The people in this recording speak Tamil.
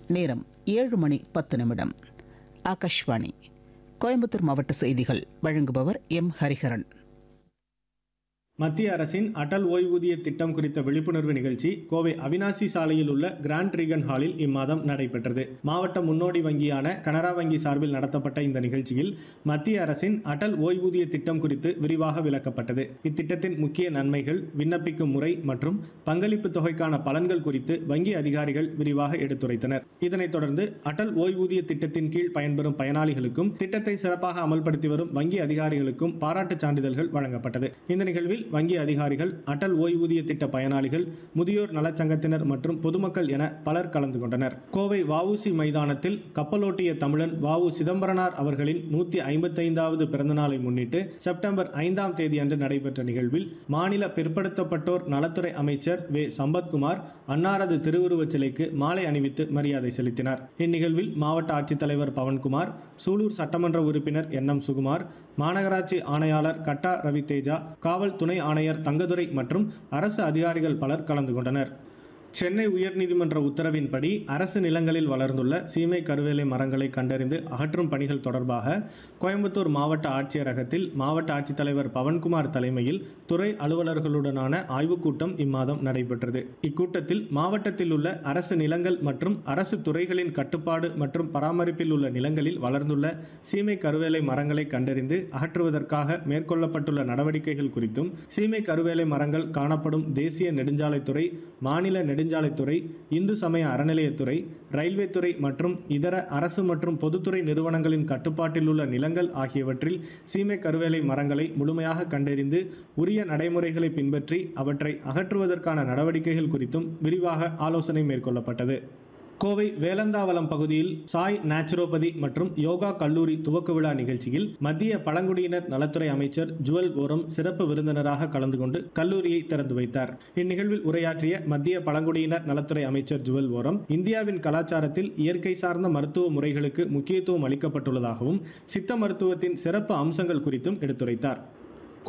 நேரம் ஏழு மணி பத்து நிமிடம் ஆகாஷ்வாணி கோயம்புத்தூர் மாவட்ட செய்திகள் வழங்குபவர் எம் ஹரிஹரன் மத்திய அரசின் அடல் ஓய்வூதிய திட்டம் குறித்த விழிப்புணர்வு நிகழ்ச்சி கோவை அவினாசி சாலையில் உள்ள கிராண்ட் ரீகன் ஹாலில் இம்மாதம் நடைபெற்றது மாவட்ட முன்னோடி வங்கியான கனரா வங்கி சார்பில் நடத்தப்பட்ட இந்த நிகழ்ச்சியில் மத்திய அரசின் அடல் ஓய்வூதிய திட்டம் குறித்து விரிவாக விளக்கப்பட்டது இத்திட்டத்தின் முக்கிய நன்மைகள் விண்ணப்பிக்கும் முறை மற்றும் பங்களிப்பு தொகைக்கான பலன்கள் குறித்து வங்கி அதிகாரிகள் விரிவாக எடுத்துரைத்தனர் இதனைத் தொடர்ந்து அடல் ஓய்வூதிய திட்டத்தின் கீழ் பயன்பெறும் பயனாளிகளுக்கும் திட்டத்தை சிறப்பாக அமல்படுத்தி வரும் வங்கி அதிகாரிகளுக்கும் பாராட்டுச் சான்றிதழ்கள் வழங்கப்பட்டது இந்த நிகழ்வில் வங்கி அதிகாரிகள் அடல் ஓய்வூதிய திட்ட பயனாளிகள் முதியோர் நலச்சங்கத்தினர் மற்றும் பொதுமக்கள் என பலர் கலந்து கொண்டனர் கோவை வஉசி மைதானத்தில் கப்பலோட்டிய தமிழன் வஉ சிதம்பரனார் அவர்களின் நூத்தி ஐம்பத்தைந்தாவது பிறந்தநாளை முன்னிட்டு செப்டம்பர் ஐந்தாம் தேதி அன்று நடைபெற்ற நிகழ்வில் மாநில பிற்படுத்தப்பட்டோர் நலத்துறை அமைச்சர் வே சம்பத்குமார் அன்னாரது திருவுருவச் சிலைக்கு மாலை அணிவித்து மரியாதை செலுத்தினார் இந்நிகழ்வில் மாவட்ட ஆட்சித்தலைவர் பவன்குமார் சூலூர் சட்டமன்ற உறுப்பினர் என் எம் சுகுமார் மாநகராட்சி ஆணையாளர் கட்டா ரவி தேஜா காவல் துணை ஆணையர் தங்கதுரை மற்றும் அரசு அதிகாரிகள் பலர் கலந்து கொண்டனர் சென்னை உயர்நீதிமன்ற உத்தரவின்படி அரசு நிலங்களில் வளர்ந்துள்ள சீமை கருவேலை மரங்களை கண்டறிந்து அகற்றும் பணிகள் தொடர்பாக கோயம்புத்தூர் மாவட்ட ஆட்சியரகத்தில் மாவட்ட ஆட்சித்தலைவர் பவன்குமார் தலைமையில் துறை அலுவலர்களுடனான ஆய்வுக் கூட்டம் இம்மாதம் நடைபெற்றது இக்கூட்டத்தில் மாவட்டத்தில் உள்ள அரசு நிலங்கள் மற்றும் அரசு துறைகளின் கட்டுப்பாடு மற்றும் பராமரிப்பில் உள்ள நிலங்களில் வளர்ந்துள்ள சீமை கருவேலை மரங்களை கண்டறிந்து அகற்றுவதற்காக மேற்கொள்ளப்பட்டுள்ள நடவடிக்கைகள் குறித்தும் சீமை கருவேலை மரங்கள் காணப்படும் தேசிய நெடுஞ்சாலைத்துறை மாநில நெடுஞ்சாலைத்துறை இந்து சமய அறநிலையத்துறை ரயில்வே துறை மற்றும் இதர அரசு மற்றும் பொதுத்துறை நிறுவனங்களின் கட்டுப்பாட்டில் உள்ள நிலங்கள் ஆகியவற்றில் சீமை கருவேலை மரங்களை முழுமையாக கண்டறிந்து உரிய நடைமுறைகளை பின்பற்றி அவற்றை அகற்றுவதற்கான நடவடிக்கைகள் குறித்தும் விரிவாக ஆலோசனை மேற்கொள்ளப்பட்டது கோவை வேலந்தாவளம் பகுதியில் சாய் நேச்சுரோபதி மற்றும் யோகா கல்லூரி துவக்க விழா நிகழ்ச்சியில் மத்திய பழங்குடியினர் நலத்துறை அமைச்சர் ஜுவல் ஓரம் சிறப்பு விருந்தினராக கலந்து கொண்டு கல்லூரியை திறந்து வைத்தார் இந்நிகழ்வில் உரையாற்றிய மத்திய பழங்குடியினர் நலத்துறை அமைச்சர் ஜுவல் ஓரம் இந்தியாவின் கலாச்சாரத்தில் இயற்கை சார்ந்த மருத்துவ முறைகளுக்கு முக்கியத்துவம் அளிக்கப்பட்டுள்ளதாகவும் சித்த மருத்துவத்தின் சிறப்பு அம்சங்கள் குறித்தும் எடுத்துரைத்தார்